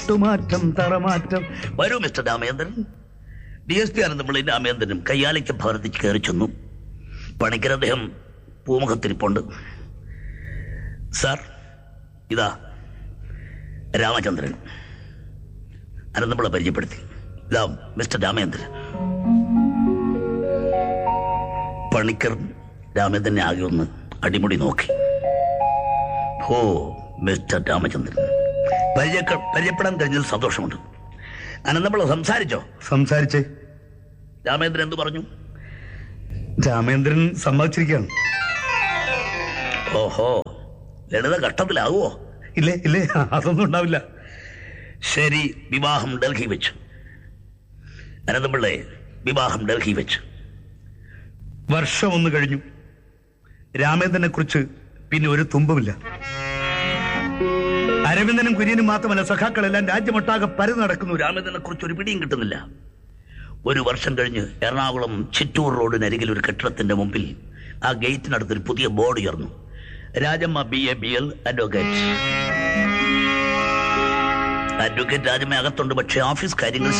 തട്ടുമാറ്റം തറമാറ്റം വരൂ mister Ramendran D S P Anandapilly രാമേന്ദ്രനും കയ്യാലയ്ക്ക് ഭാരതിച്ച് കയറി ചെന്നു പണിക്കർ അദ്ദേഹം പൂമുഖത്തിരിപ്പുണ്ട് സാർ ഇതാ രാമചന്ദ്രൻ അനന്തപിള്ള പരിചയപ്പെടുത്തി ഇതാ മിസ്റ്റർ രാമേന്ദ്രൻ പണിക്കർ രാമേന്ദ്രനെ ആകെ ഒന്ന് അടിമുടി നോക്കി ഓ മിസ്റ്റർ രാമചന്ദ്രൻ പരിചയ പരിചയപ്പെടാൻ കഴിഞ്ഞതിൽ സന്തോഷമുണ്ട് അനന്തപിള്ള സംസാരിച്ചോ സംസാരിച്ചേ രാമേന്ദ്രൻ എന്തു പറഞ്ഞു രാമേന്ദ്രൻ സമ്മതിച്ചിരിക്കുകയാണ് ഓഹോ ലളിത ഘട്ടത്തിലാകുവോ ഇല്ലേ ഇല്ലേ അതൊന്നും ഉണ്ടാവില്ല ശരി വിവാഹം ഡൽഹി വെച്ച് അനന്തപിള്ളയെ വിവാഹം ഡൽഹി വെച്ച് വർഷം ഒന്ന് കഴിഞ്ഞു രാമേന്ദ്രനെ കുറിച്ച് പിന്നെ ഒരു തുമ്പുമില്ല അരവിന്ദനും കുര്യനും മാത്രമല്ല സഖാക്കളെല്ലാം രാജ്യമൊട്ടാകെ പരതി നടക്കുന്നു രാമേന്ദ്രനെ കുറിച്ച് ഒരു പിടിയും കിട്ടുന്നില്ല ഒരു വർഷം കഴിഞ്ഞ് എറണാകുളം ചിറ്റൂർ റോഡിനരികിൽ ഒരു കെട്ടിടത്തിന്റെ മുമ്പിൽ ആ ഗേറ്റിനടുത്തൊരു പുതിയ ബോർഡ് ഉയർന്നു Rajamma B A B L advocate advocate Rajamma അകത്തുണ്ട് പക്ഷേ ഓഫീസ് കാര്യങ്ങൾ